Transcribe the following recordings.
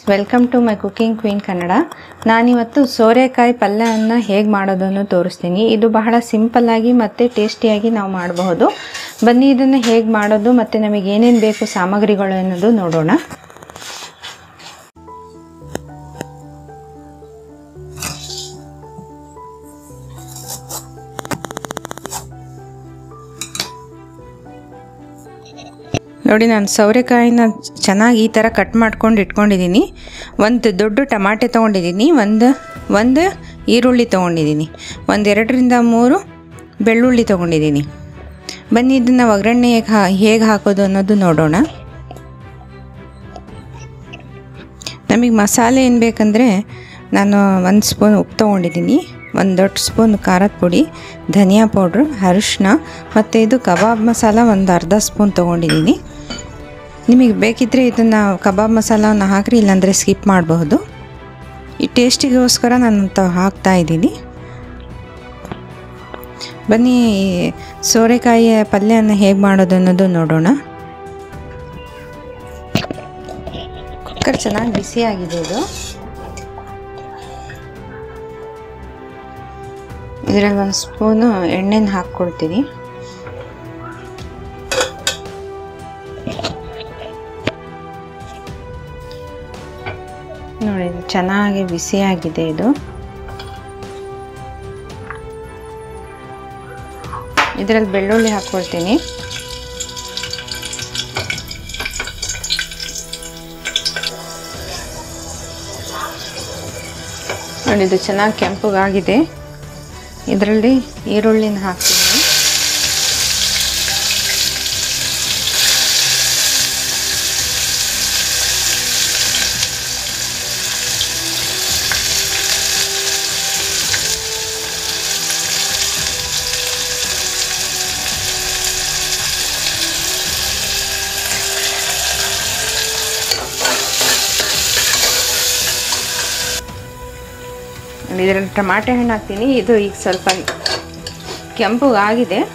welcome to my cooking queen Kannada ನಾನಿವತ್ತು ಸೋರೆಕಾಯಿ ಪಲ್ಯವನ್ನು ಹೇಗೆ ಮಾಡೋದನ್ನು ತೋರಿಸ್ತೀನಿ ಇದು ಬಹಳ ಸಿಂಪಲ್ಲಾಗಿ ಮತ್ತು ಟೇಸ್ಟಿಯಾಗಿ ನಾವು ಮಾಡಬಹುದು ಬನ್ನಿ ಇದನ್ನು ಹೇಗೆ ಮಾಡೋದು ಮತ್ತು ನಮಗೆ ಏನೇನು ಬೇಕು ಸಾಮಗ್ರಿಗಳು ಅನ್ನೋದು ನೋಡೋಣ ನೋಡಿ ನಾನು ಸೌರೆಕಾಯಿನ ಚೆನ್ನಾಗಿ ಈ ಥರ ಕಟ್ ಮಾಡ್ಕೊಂಡು ಇಟ್ಕೊಂಡಿದ್ದೀನಿ ಒಂದು ದೊಡ್ಡ ಟಮಾಟೆ ತೊಗೊಂಡಿದ್ದೀನಿ ಒಂದು ಒಂದು ಈರುಳ್ಳಿ ತೊಗೊಂಡಿದ್ದೀನಿ ಒಂದು ಎರಡರಿಂದ ಮೂರು ಬೆಳ್ಳುಳ್ಳಿ ತೊಗೊಂಡಿದ್ದೀನಿ ಬನ್ನಿ ಇದನ್ನು ಒಗ್ಗರಣೆ ಹೇಗೆ ಹಾ ಹೇಗೆ ಹಾಕೋದು ಅನ್ನೋದು ನೋಡೋಣ ನಮಗೆ ಮಸಾಲೆ ಏನು ಬೇಕಂದರೆ ನಾನು ಒಂದು ಸ್ಪೂನ್ ಉಪ್ಪು ತೊಗೊಂಡಿದ್ದೀನಿ ಒಂದು ದೊಡ್ಡ ಸ್ಪೂನ್ ಖಾರದ ಪುಡಿ ಧನಿಯಾ ಪೌಡ್ರು ಅರಿಶಿನ ಮತ್ತು ಇದು ಕಬಾಬ್ ಮಸಾಲ ಒಂದು ಅರ್ಧ ಸ್ಪೂನ್ ತೊಗೊಂಡಿದ್ದೀನಿ ನಿಮಗೆ ಬೇಕಿದ್ದರೆ ಇದನ್ನು ಕಬಾಬ್ ಮಸಾಲವನ್ನು ಹಾಕ್ರಿ ಇಲ್ಲಾಂದರೆ ಸ್ಕಿಪ್ ಮಾಡಬಹುದು ಈ ಟೇಸ್ಟಿಗೋಸ್ಕರ ನಾನು ತ ಹಾಕ್ತಾ ಇದ್ದೀನಿ ಬನ್ನಿ ಸೋರೆಕಾಯಿಯ ಪಲ್ಯನ ಹೇಗೆ ಮಾಡೋದು ಅನ್ನೋದು ನೋಡೋಣ ಕುಕ್ಕರ್ ಚೆನ್ನಾಗಿ ಬಿಸಿಯಾಗಿದೆ ಇದು ಇದರಲ್ಲಿ ಒಂದು ಸ್ಪೂನು ಎಣ್ಣೆನ ಹಾಕ್ಕೊಳ್ತೀನಿ ನೋಡಿ ಇದು ಚೆನ್ನಾಗಿ ಬಿಸಿಯಾಗಿದೆ ಇದು ಇದರಲ್ಲಿ ಬೆಳ್ಳುಳ್ಳಿ ಹಾಕ್ಕೊಳ್ತೀನಿ ನೋಡಿ ಇದು ಚೆನ್ನಾಗಿ ಕೆಂಪಗಾಗಿದೆ ಇದರಲ್ಲಿ ಈರುಳ್ಳಿನ ಹಾಕ್ತೀನಿ ಇದರಲ್ಲಿ ಟಮಾಟೆ ಹಣ್ಣು ಹಾಕ್ತೀನಿ ಇದು ಈಗ ಸ್ವಲ್ಪ ಕೆಂಪುಗಾಗಿದೆ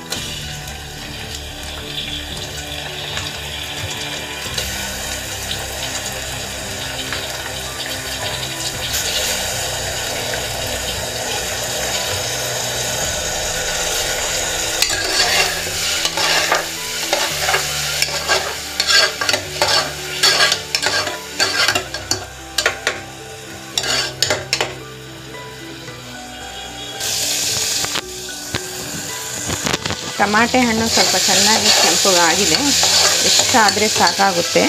ಟಮಾಟೆ ಹಣ್ಣು ಸ್ವಲ್ಪ ಚೆನ್ನಾಗಿ ಕೆಂಪುಗಾಗಿದೆ ಎಷ್ಟಾದರೆ ಸಾಕಾಗುತ್ತೆ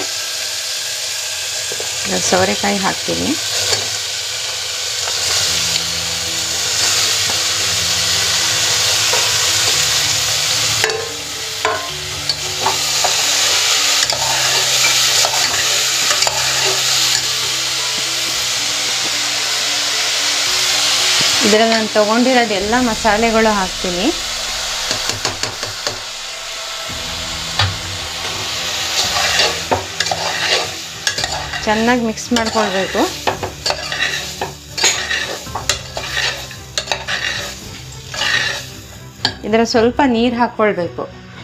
ಸೌರೆಕಾಯಿ ಹಾಕ್ತೀನಿ ಇದರಲ್ಲಿ ನಾನು ತೊಗೊಂಡಿರೋದು ಎಲ್ಲ ಮಸಾಲೆಗಳು ಹಾಕ್ತೀನಿ ಚೆನ್ನಾಗಿ ಮಿಕ್ಸ್ ಮಾಡ್ಕೊಳ್ಬೇಕು ಇದರ ಸ್ವಲ್ಪ ನೀರು ಹಾಕ್ಕೊಳ್ಬೇಕು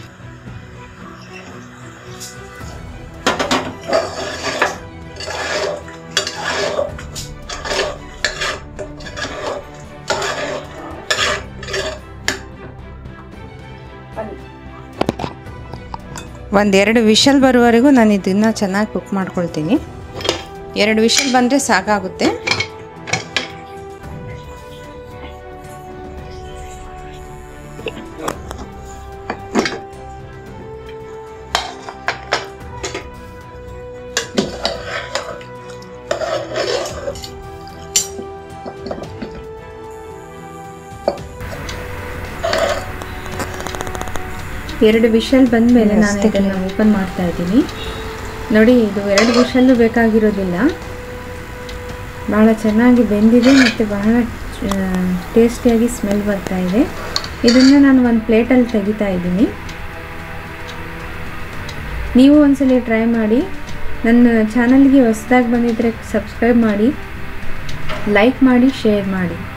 ಒಂದೆರಡು ವಿಷಲ್ ಬರುವವರೆಗೂ ನಾನು ಇದನ್ನು ಚೆನ್ನಾಗಿ ಕುಕ್ ಮಾಡ್ಕೊಳ್ತೀನಿ ಎರಡು ವಿಷಲ್ ಬಂದರೆ ಸಾಕಾಗುತ್ತೆ ಎರಡು ವಿಷಲ್ ಬಂದಮೇಲೆ ನಾನು ಇದನ್ನು ಓಪನ್ ಮಾಡ್ತಾ ಇದ್ದೀನಿ ನೋಡಿ ಇದು ಎರಡು ವಿಷಲ್ಲು ಬೇಕಾಗಿರೋದಿಲ್ಲ ಭಾಳ ಚೆನ್ನಾಗಿ ಬೆಂದಿದೆ ಮತ್ತು ಬಹಳ ಟೇಸ್ಟಿಯಾಗಿ ಸ್ಮೆಲ್ ಬರ್ತಾ ಇದೆ ಇದನ್ನು ನಾನು ಒಂದು ಪ್ಲೇಟಲ್ಲಿ ತೆಗಿತಾ ಇದ್ದೀನಿ ನೀವು ಒಂದ್ಸಲಿ ಟ್ರೈ ಮಾಡಿ ನನ್ನ ಚಾನಲ್ಗೆ ಹೊಸದಾಗಿ ಬಂದಿದ್ದರೆ ಸಬ್ಸ್ಕ್ರೈಬ್ ಮಾಡಿ ಲೈಕ್ ಮಾಡಿ ಶೇರ್ ಮಾಡಿ